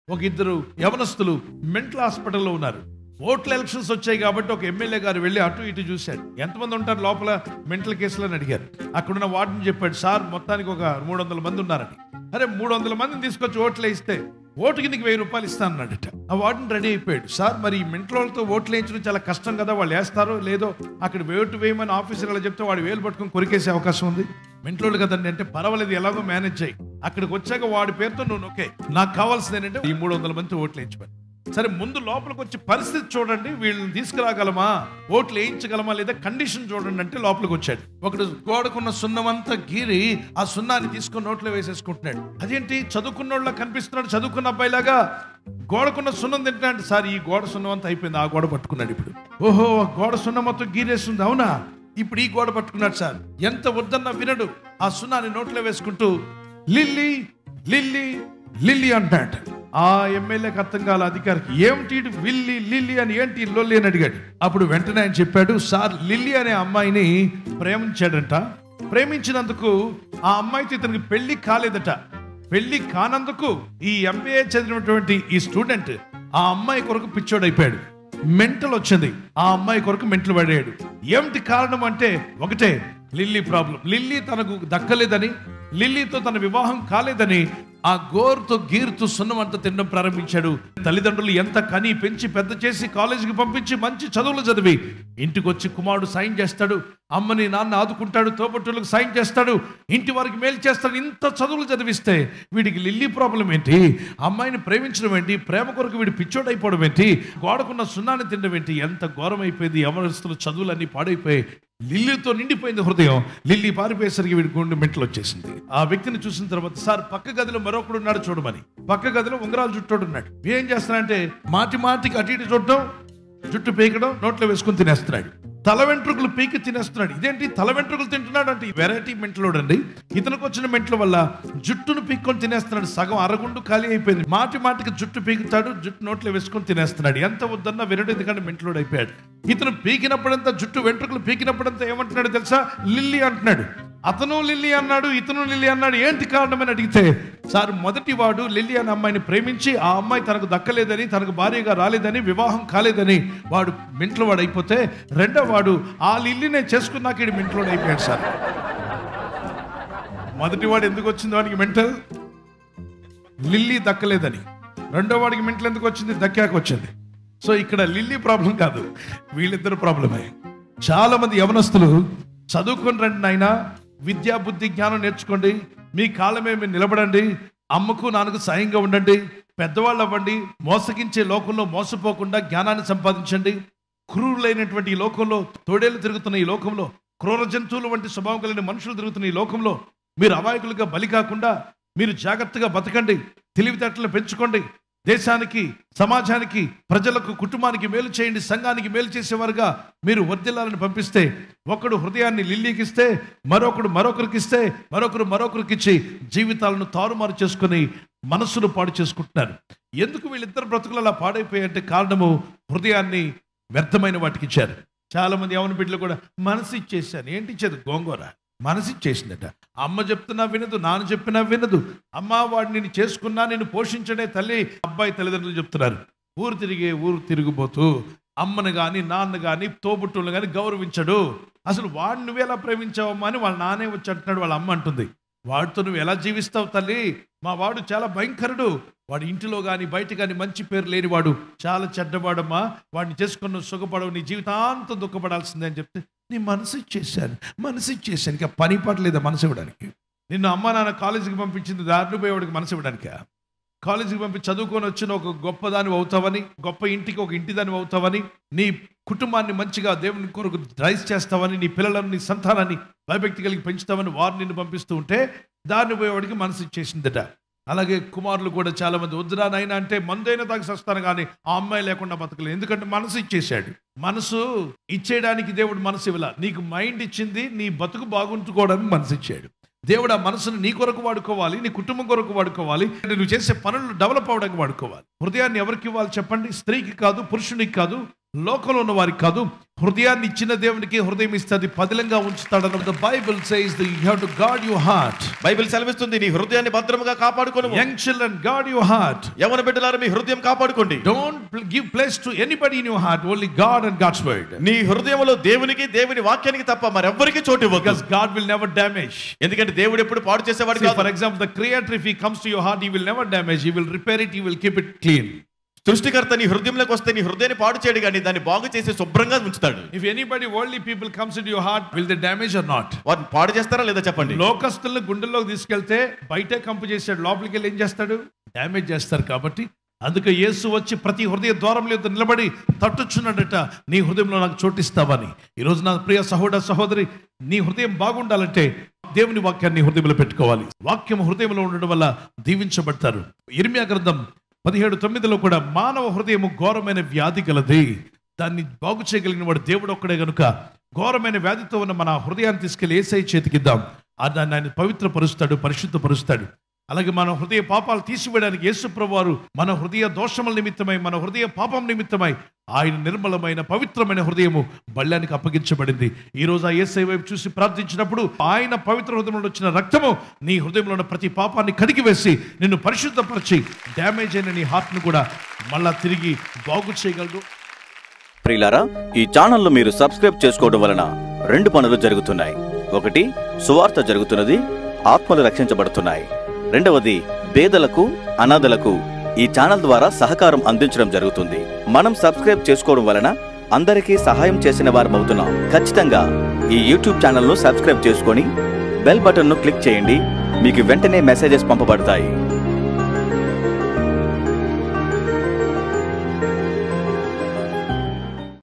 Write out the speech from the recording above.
ఒక ఇద్దరు యవనస్తులు మెంటల్ హాస్పిటల్లో ఉన్నారు ఓట్ల ఎలక్షన్స్ వచ్చాయి కాబట్టి ఒక ఎమ్మెల్యే గారు వెళ్ళి అటు ఇటు చూశాడు ఎంతమంది ఉంటారు లోపల మెంటల్ కేసులు అని అడిగారు అక్కడున్న వార్డుని చెప్పాడు సార్ మొత్తానికి ఒక మూడు వందల మంది ఉన్నారని అరే మూడు వందల మందిని తీసుకొచ్చి ఓట్లు వేయిస్తే ఓటుకి నీకు వెయ్యి రూపాయలు ఇస్తాను అన్నాడట ఆ వార్డుని రెడీ అయిపోయాడు సార్ మరి ఈ మెంటల్ వాళ్ళతో ఓట్లు వేయించడం చాలా కష్టం కదా వాళ్ళు వేస్తారో లేదో అక్కడ ఓటు వేయమని ఆఫీసర్ అలా చెప్తే వాడు వేలు పట్టుకొని కొరికేసే అవకాశం ఉంది మెంట్లోళ్ళు కదండి అంటే పర్వాలేదు ఎలాగో మేనేజ్ చేయి అక్కడికి వచ్చాక వాడి పేరుతో నువ్వు ఓకే నాకు కావాల్సింది ఏంటంటే ఈ మూడు వందల మంది ఓట్లు వేయించమని సరే ముందు లోపలికి వచ్చి పరిస్థితి చూడండి వీళ్ళని తీసుకురాగలమా ఓట్లు వేయించగలమా లేదా కండిషన్ చూడండి అంటే లోపలికి వచ్చాడు ఒకడు గోడకున్న సున్నమంతా గీరి ఆ సున్నాన్ని తీసుకొని నోట్లో వేసేసుకుంటున్నాడు అదేంటి చదువుకున్నోళ్ళ కనిపిస్తున్నాడు చదువుకున్న అబ్బాయిలాగా గోడకున్న సున్నం తింటాడు సార్ ఈ గోడ సున్నం అంతా అయిపోయింది ఆ గోడ పట్టుకున్నాడు ఇప్పుడు ఓహో ఆ గోడ సున్నం మొత్తం గీరేస్తుంది అవునా ఇప్పుడు ఈ గోడ పట్టుకున్నాడు సార్ ఎంత వద్దన్నా వినడు ఆ సున్నాన్ని నోట్లో వేసుకుంటూ లిల్లీ లిల్లీ లిల్లీ అంటాడు ఆ ఎమ్మెల్యేకి అర్థం కాల అధికారికి ఏమిటి ఈడు విల్లి లిల్లీ అని ఏంటి ఈ లొల్లి అని అడిగాడు అప్పుడు వెంటనే ఆయన చెప్పాడు సార్ లిల్లీ అనే అమ్మాయిని ప్రేమించాడంట ప్రేమించినందుకు ఆ అమ్మాయితో ఇతనికి పెళ్లి కాలేదట పెళ్లి కానందుకు ఈ ఎంబీఏ చదివినటువంటి ఈ స్టూడెంట్ ఆ అమ్మాయి కొరకు పిచ్చోడైపోయాడు మెంటల్ వచ్చింది ఆ అమ్మాయి కొరకు మెంటల్ పడాడు ఏమిటి కారణం అంటే ఒకటే లిల్లీ ప్రాబ్లం లిల్లీ తనకు దక్కలేదని లిల్లీతో తన వివాహం కాలేదని ఆ గోరుతో గీరుతో సున్నం అంతా తినడం ప్రారంభించాడు తల్లిదండ్రులు ఎంత కని పెంచి పెద్ద చేసి కాలేజీకి పంపించి మంచి చదువులు చదివి ఇంటికి వచ్చి కుమారుడు సాయం చేస్తాడు అమ్మని నాన్న ఆదుకుంటాడు తోబట్టులకు సాయం చేస్తాడు ఇంటి వారికి మేలు చేస్తాడు ఇంత చదువులు చదివిస్తే వీడికి లిల్లీ ప్రాబ్లం ఏంటి అమ్మాయిని ప్రేమించడం ఏంటి ప్రేమ కొరకు వీడు పిచ్చోడైపోవడం ఏంటి గోడకున్న సున్నాన్ని తినడం ఏంటి ఎంత ఘోరమైపోయింది యవనస్తులు చదువులన్నీ పాడైపోయి లిల్లీతో నిండిపోయింది హృదయం లిల్లీ పారిపోయేసరికి వీడి గుండె మెంటలు వచ్చేసింది ఆ వ్యక్తిని చూసిన తర్వాత సార్ పక్క గదిలో మరొకడు ఉన్నాడు చూడమని పక్క గదిలో ఉంగరాలు జుట్టోడు ఉన్నాడు ఏం చేస్తున్నాడంటే మాటి మాటికి అటు ఇటు చూడటం జుట్టు పీకడం నోట్లో వేసుకొని తినేస్తున్నాడు తల వెంట్రుకలు పీకి తినేస్తున్నాడు ఇదేంటి తల వెంట్రుకలు తింటున్నాడు అంటే వెరైటీ మెంటలోడు అండి ఇతనికి వచ్చిన మెంటల వల్ల జుట్టును పీక్కొని తినేస్తున్నాడు సగం అరగుండు ఖాళీ అయిపోయింది మాటి మాటికి జుట్టు పీకుతాడు జుట్టు నోట్లో వేసుకొని తినేస్తున్నాడు ఎంత వద్దన్నా వినడు ఎందుకంటే మెంటలోడు అయిపోయాడు ఇతను పీకినప్పుడంతా జుట్టు వెంట్రుకలు పీకినప్పుడంతా ఏమంటున్నాడు తెలుసా లిల్లీ అంటున్నాడు అతను లిల్లీ అన్నాడు ఇతను లిల్లీ అన్నాడు ఏంటి కారణమని అడిగితే సార్ మొదటి వాడు లిల్లీ అనే అమ్మాయిని ప్రేమించి ఆ అమ్మాయి తనకు దక్కలేదని తనకు భార్యగా రాలేదని వివాహం కాలేదని వాడు మెంట్లో వాడు అయిపోతే రెండో వాడు ఆ లిల్లీనే చేసుకున్నాక ఇది మెంట్లోడు అయిపోయాడు సార్ మొదటి వాడు ఎందుకు వచ్చింది వాడికి మెంటల్ లిల్లీ దక్కలేదని రెండో వాడికి మెంటల్ ఎందుకు వచ్చింది దక్కాక వచ్చింది సో ఇక్కడ లిల్లీ ప్రాబ్లం కాదు వీళ్ళిద్దరు ప్రాబ్లమే చాలా మంది యవనస్తులు చదువుకుని రండి నాయనా విద్యా బుద్ధి జ్ఞానం నేర్చుకోండి మీ కాలమే మీరు నిలబడండి అమ్మకు నాన్నకు సాయంగా ఉండండి పెద్దవాళ్ళు అవ్వండి మోసగించే లోకంలో మోసపోకుండా జ్ఞానాన్ని సంపాదించండి క్రూరులైనటువంటి ఈ లోకంలో తోడేళ్ళు తిరుగుతున్న ఈ లోకంలో క్రూర జంతువులు వంటి స్వభావం కలిగిన మనుషులు తిరుగుతున్న ఈ లోకంలో మీరు అమాయకులుగా బలి కాకుండా మీరు జాగ్రత్తగా బతకండి తెలివితేటలు పెంచుకోండి దేశానికి సమాజానికి ప్రజలకు కుటుంబానికి మేలు చేయండి సంఘానికి మేలు చేసేవారుగా మీరు వర్దిల్లాలని పంపిస్తే ఒకడు హృదయాన్ని లిల్లీకిస్తే మరొకడు మరొకరికి ఇస్తే మరొకరు మరొకరికి ఇచ్చి జీవితాలను తారుమారు చేసుకుని మనస్సును పాడు చేసుకుంటున్నారు ఎందుకు వీళ్ళిద్దరు బ్రతుకులు అలా పాడైపోయాయంటే కారణము హృదయాన్ని వ్యర్థమైన వాటికి ఇచ్చారు చాలా మంది యవన బిడ్డలు కూడా మనసు ఇచ్చేసాను ఏంటి ఇచ్చేది గోంగూర మనసు ఇచ్చేసిందట అమ్మ చెప్తున్నా వినదు నాన్న చెప్పినా వినదు అమ్మ వాడిని నేను చేసుకున్నా నేను పోషించడే తల్లి అబ్బాయి తల్లిదండ్రులు చెప్తున్నారు ఊరు తిరిగే ఊరు తిరిగిపోతూ అమ్మను కానీ నాన్న కానీ తోబుట్టులను కానీ గౌరవించడు అసలు వాడిని నువ్వు ఎలా ప్రేమించావమ్మా అని వాళ్ళ నాన్నే వచ్చి అంటున్నాడు వాళ్ళ అమ్మ అంటుంది వాడితో నువ్వు ఎలా జీవిస్తావు తల్లి మా వాడు చాలా భయంకరుడు వాడి ఇంటిలో కానీ బయట కానీ మంచి పేరు లేనివాడు చాలా చెడ్డవాడమ్మా వాడిని చేసుకున్న నువ్వు సుఖపడవు నీ జీవితాంతం దుఃఖపడాల్సిందే అని చెప్తే నీ మనసు ఇచ్చేసాను మనసు ఇచ్చేసాను ఇంకా పని పడలేదా మనసు ఇవ్వడానికి నిన్ను అమ్మ నాన్న కాలేజీకి పంపించింది దారిలో పోయేవాడికి మనసు ఇవ్వడానికా కాలేజీకి పంపి చదువుకొని వచ్చిన ఒక గొప్పదాని అవుతావని గొప్ప ఇంటికి ఒక ఇంటిదాని అవుతావని నీ కుటుంబాన్ని మంచిగా దేవుని కొరకు డ్రైస్ చేస్తావని నీ పిల్లలను నీ సంతానాన్ని భయభక్తి కలిగి పెంచుతావని వారు నిన్ను పంపిస్తూ ఉంటే దారిని పోయేవాడికి మనసు ఇచ్చేసిందట అలాగే కుమారులు కూడా చాలా మంది వద్దురా నాయన అంటే మందైనా తాగి సస్తాను కానీ ఆ అమ్మాయి లేకుండా బతకలేదు ఎందుకంటే మనసు ఇచ్చేశాడు మనసు ఇచ్చేయడానికి దేవుడు మనసు ఇవ్వాల నీకు మైండ్ ఇచ్చింది నీ బతుకు బాగుంటుకోవడానికి మనసు ఇచ్చాడు దేవుడు ఆ మనసును నీ కొరకు వాడుకోవాలి నీ కుటుంబం కొరకు వాడుకోవాలి నువ్వు చేసే పనులు డెవలప్ అవడానికి వాడుకోవాలి హృదయాన్ని ఎవరికి ఇవ్వాలి చెప్పండి స్త్రీకి కాదు పురుషునికి కాదు లోకంలో ఉన్న వారికి కాదు హృదయాన్ని ఇచ్చిన దేవునికి హృదయం ఇస్తుంది పదిలంగా ఉంచుతాడన్న the Bible says the you have to guard your heart Bible సెలవిస్తుంది నీ హృదయాన్ని భద్రముగా కాపాడుకోను young children guard your heart యవన బిడ్డలారా మీ హృదయం కాపాడుకోండి don't give place to anybody in your heart only God and God's word నీ హృదయంలో దేవునికి దేవుని వాక్యానికి తప్ప మరెవ్వరికి చోటు ఇవ్వకు because God will never damage ఎందుకంటే దేవుడు ఎప్పుడు పాడు చేసేవాడు See, కాదు for example, the creator, if he comes to your heart, he will never damage. He will repair it. He will keep it clean. సృష్టికర్త నీ హృదయంలోకి వస్తే నీ హృదయాన్ని పాడు చేయడు కానీ దాన్ని బాగు చేసి శుభ్రంగా ఉంచుతాడు If anybody, worldly people, comes into your heart, will they damage or not? వాటిని పాడు చేస్తారా లేదా చెప్పండి లోకస్తులను గుండెల్లోకి తీసుకెళ్తే బయటే కంపు చేశాడు లోపలికి వెళ్ళి ఏం చేస్తాడు డ్యామేజ్ చేస్తారు కాబట్టి అందుకే యేసు వచ్చి ప్రతి హృదయ ద్వారంలో ఎదురు నిలబడి తట్టుచున్నాడట నీ హృదయంలో నాకు చోటిస్తావని ఈరోజు నా ప్రియ సహోదర సహోదరి నీ హృదయం బాగుండాలంటే దేవుని వాక్యాన్ని హృదయంలో పెట్టుకోవాలి వాక్యం హృదయంలో ఉండడం వల్ల దీవించబడతారు ఇర్మియా గ్రంథం పదిహేడు తొమ్మిదిలో కూడా మానవ హృదయము ఘోరమైన వ్యాధి గలది దాన్ని బాగు చేయగలిగిన వాడు దేవుడు ఒక్కడే గనుక ఘోరమైన వ్యాధితో ఉన్న మన హృదయాన్ని తీసుకెళ్లి ఏసై చేతికిద్దాం ఆ దాన్ని ఆయన పవిత్రపరుస్తాడు పరిశుద్ధపరుస్తాడు అలాగే మన హృదయ పాపాలు తీసివేయడానికి యేసుప్రభు వారు మన హృదయ దోషముల నిమిత్తమై మన హృదయ పాపం నిమిత్తమై ఆయన నిర్మలమైన పవిత్రమైన హృదయము బళ్యానికి అప్పగించబడింది ఈ రోజు ఆ యేసై వైపు చూసి ప్రార్థించినప్పుడు ఆయన పవిత్ర హృదయంలో వచ్చిన రక్తము నీ హృదయంలో ఉన్న ప్రతి పాపాన్ని కడిగి వేసి నిన్ను పరిశుద్ధపరిచి డ్యామేజ్ అయిన నీ హార్ట్ను కూడా మళ్ళా తిరిగి బాగు చేయగలదు ప్రియులారా ఈ ఛానల్ను మీరు సబ్స్క్రైబ్ చేసుకోవడం వలన రెండు పనులు జరుగుతున్నాయి ఒకటి సువార్త జరుగుతున్నది ఆత్మలు రక్షించబడుతున్నాయి రెండవది పేదలకు అనాథలకు ఈ ఛానల్ ద్వారా సహకారం అందించడం జరుగుతుంది మనం సబ్స్క్రైబ్ చేసుకోవడం వలన అందరికీ సహాయం చేసిన వారం అవుతున్నాం ఖచ్చితంగా ఈ యూట్యూబ్ ఛానల్ను సబ్స్క్రైబ్ చేసుకొని బెల్ బటన్ను క్లిక్ చేయండి మీకు వెంటనే మెసేజెస్ పంపబడతాయి